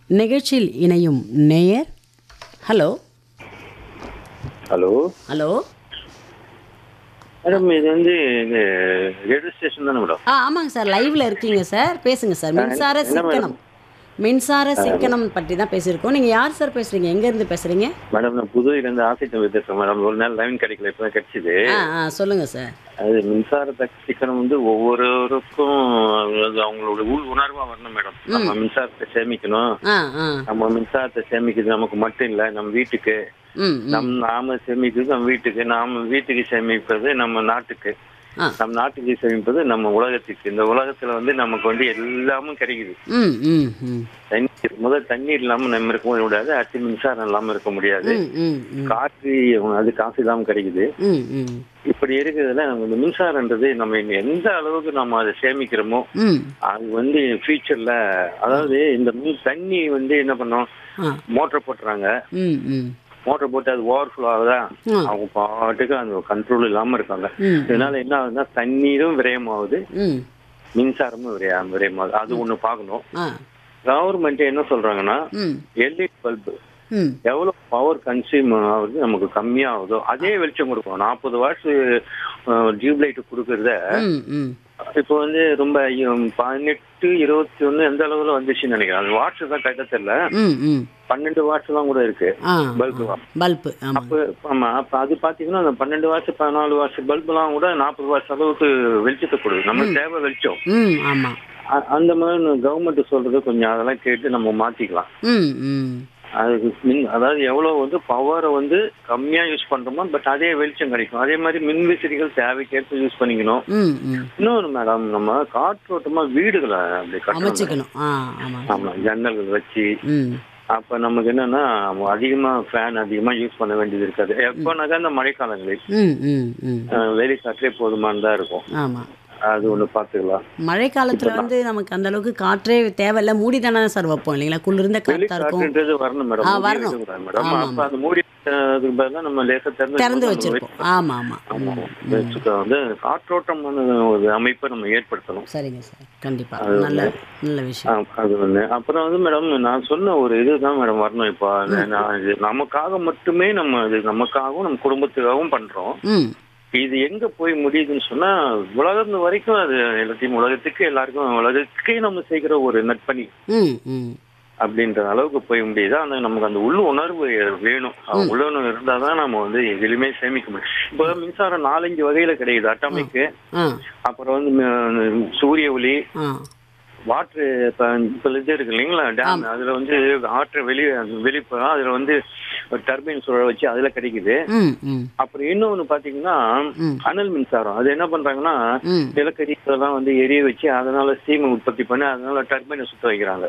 நிகழ்ச்சியில் இணையும் நேயர் ஹலோ ஹலோ ஹலோ மேடம் இது வந்து இது ரேடியோ ஸ்டேஷன் தானே மேடம் ஆ ஆமாங்க சார் லைவ்ல இருக்கீங்க சார் பேசுங்க சார் மின்சார என்ன மேடம்? சிக்கனம் மின்சார சிக்கனம் பற்றி தான் பேசியிருக்கோம் நீங்கள் யார் சார் பேசுறீங்க எங்கேருந்து பேசுறீங்க மேடம் நான் புதுவையிலேருந்து ஆசை தம்பி பேசுகிறேன் மேடம் ஒரு நாள் லைன் கிடைக்கல இப்போ தான் கிடைச்சிது ஆ ஆ சொல்லுங்க சார் அது மின்சார சிக்கனம் வந்து ஒவ்வொருவருக்கும் அது அவங்களோட உள் உணர்வா வரணும் மேடம் நம்ம மின்சாரத்தை சேமிக்கணும் ஆ ஆ நம்ம மின்சாரத்தை சேமிக்கிறது நமக்கு மட்டும் இல்லை நம்ம வீட்டுக்கு ம் ம் நம் நாம சேமிக்கிறது நம்ம வீட்டுக்கு நாம வீட்டுக்கு சேமிப்பது நம்ம நாட்டுக்கு ஆ. நம்ம நாட்டுக்கு சேமிப்பது நம்ம உலகத்துக்கு இந்த உலகத்துல வந்து நமக்கு வந்து எல்லாமும் கிடைக்குது ம் ம் ம் தண்ணீர் முதல் தண்ணீர் இல்லாம நம்ம இருக்க முடியாது அடுத்து மின்சாரம் இல்லாம இருக்க முடியாது ம் ம் ம் காற்று அது காசு இல்லாம கிடைக்குது ம் ம் இப்படி இருக்கிறதுல நம்ம இந்த மின்சாரன்றது நம்ம இன்னும் எந்த அளவுக்கு நம்ம அதை சேமிக்கிறோமோ ம் அது வந்து ஃபியூச்சர்ல அதாவது இந்த மின் தண்ணி வந்து என்ன பண்ணோம் ஆ மோட்டர் போட்டுறாங்க ம் ம் மோட்டர் போட்டு அது ஓவர் ஃப்ளோ ஆகுதா ம். அவங்க பாட்டுக்கு அந்த கண்ட்ரோல் இல்லாம இருக்காங்க ம் இதனால என்ன ஆகுதுன்னா தண்ணீரும் விரயமாகுது ம் மின்சாரமும் விரயம் விரயமாகுது அது ஒண்ணு பார்க்கணும் ஆ கவர்மெண்ட் என்ன சொல்றாங்கன்னா ம் எல்இடி பல்பு ம் எவ்வளவு பவர் கன்சியூம் ஆகுது நமக்கு கம்மியாகுதோ அதே வெளிச்சம் கொடுக்கும் நாற்பது வாட்ஸ் டியூப் லைட் கொடுக்கறத ம் ம் இப்போ வந்து ரொம்ப ஐயம், பதினெட்டு இருபத்தி ஒண்ணு எந்த அளவுல வந்துச்சுன்னு நினைக்கிறேன் அது வாட்ஸ் தான் கரெக்டா தெரியல ம் ம் பன்னெண்டு வாட்ஸ் தான் கூட இருக்கு ஆ பல்பு பல்பு ஆமாம் அப்ப ஆமா அப்ப அது பாத்தீங்கன்னா அந்த பன்னெண்டு வாட்ஸ் பதினாலு வாட்ஸ் பல்புலாம் கூட நாற்பது வாட்ஸ் அளவுக்கு வெளிச்சத்தை கொடுக்குது நமக்கு தேவை வெளிச்சம் ம் ஆமாம் அ- அந்த மாதிரி கவர்மெண்ட் சொல்றது கொஞ்சம் அதெல்லாம் கேட்டு நம்ம மாத்திக்கலாம் ம் ம் அது மின் அதாவது எவ்வளவு வந்து பவரை வந்து கம்மியா யூஸ் பண்றோமோ பட் அதே வெளிச்சம் கிடைக்கும் அதே மாதிரி மின் விசிறிகள் தேவைக்கேற்ப யூஸ் பண்ணிக்கணும் ம் ம் இன்னொன்று மேடம் நம்ம காற்றோட்டமா வீடுகளை அப்படி கட்டணும் அமைச்சிக்கணும் ஆ ஆமாம் ஆமா ஜன்னல்கள் வச்சு ம் அப்ப நமக்கு என்னன்னா அதிகமா ஃபேன் அதிகமா யூஸ் பண்ண வேண்டியது இருக்காது எப்போனாக்கா இந்த மழைக்காலங்களில் ம் ம் ம் அஹ், வெளி காற்றே போதுமானதா இருக்கும் ஆமாம் அது ஒண்ணு பாத்துக்கலாம் மழை காலத்தில் வந்து நமக்கு அந்த அளவுக்கு காற்றே தேவையில்ல மூடி தானே சார் வைப்போம் இல்லைங்களா குளிர்ந்த வெளி காற்றா இருக்கும் காற்றுன்றது வரணும் மேடம் ஆ, மூடி வரணும். இருக்கக்கூடாது மேடம் ஆமா, அப்ப அந்த மூடி அஹ், அதுக்கு பதிலா நம்ம லேசா திறந்து திறந்து நம்ம வச்சிருப்போம் ஆமாம் ஆமாம் ஆமா வச்சுக்க வந்து காற்றோட்டமான ஒரு அமைப்பை நம்ம ஏற்படுத்தணும் சரிங்க சார் கண்டிப்பாக நல்ல நல்ல விஷயம் ஆ, அது ஒண்ணு அப்புறம் வந்து மேடம் நான் சொன்ன ஒரு இதுதான் மேடம் வரணும் இப்போ அது நான் இது நமக்காக மட்டுமே நம்ம இது நமக்காகவும் நம்ம குடும்பத்துக்காகவும் பண்றோம் ம் இது எங்க போய் முடியுதுன்னு சொன்னா உலகம் வரைக்கும் அது எல்லாத்தையும் உலகத்துக்கு எல்லாருக்கும் உலகத்துக்கே நம்ம செய்கிற ஒரு நட்பணி ம் ம் அப்படின்ற அளவுக்கு போய் முடியுது ஆனா நமக்கு அந்த உள்ள உணர்வு வேணும் அந்த உள்ள உணர்வு இருந்தாதான் நம்ம வந்து எதுலையுமே சேமிக்க முடியும் இப்போ மின்சாரம் நாலஞ்சு வகையில கிடைக்குது அட்டாமிக்கு ஆ அப்புறம் வந்து ம- சூரிய ஒளி ஆ வாட்ரு இப்போ இப்போ இது இருக்கு இல்லைங்களா டேம் அதுல வந்து ஆற்று வெளியே வெளிப்போம் அதுல வந்து டர்பைன் சுழல வச்சு அதுல கிடைக்குது ம் ம் அப்புறம் இன்னொன்னு பாத்தீங்கன்னா ம். அனல் மின்சாரம் அது என்ன பண்றாங்கன்னா ம் நிலக்கரி இதெல்லாம் வந்து எரிய வச்சு அதனால ஸ்டீம் உற்பத்தி பண்ணி அதனால டர்பைனை சுத்த வைக்கிறாங்க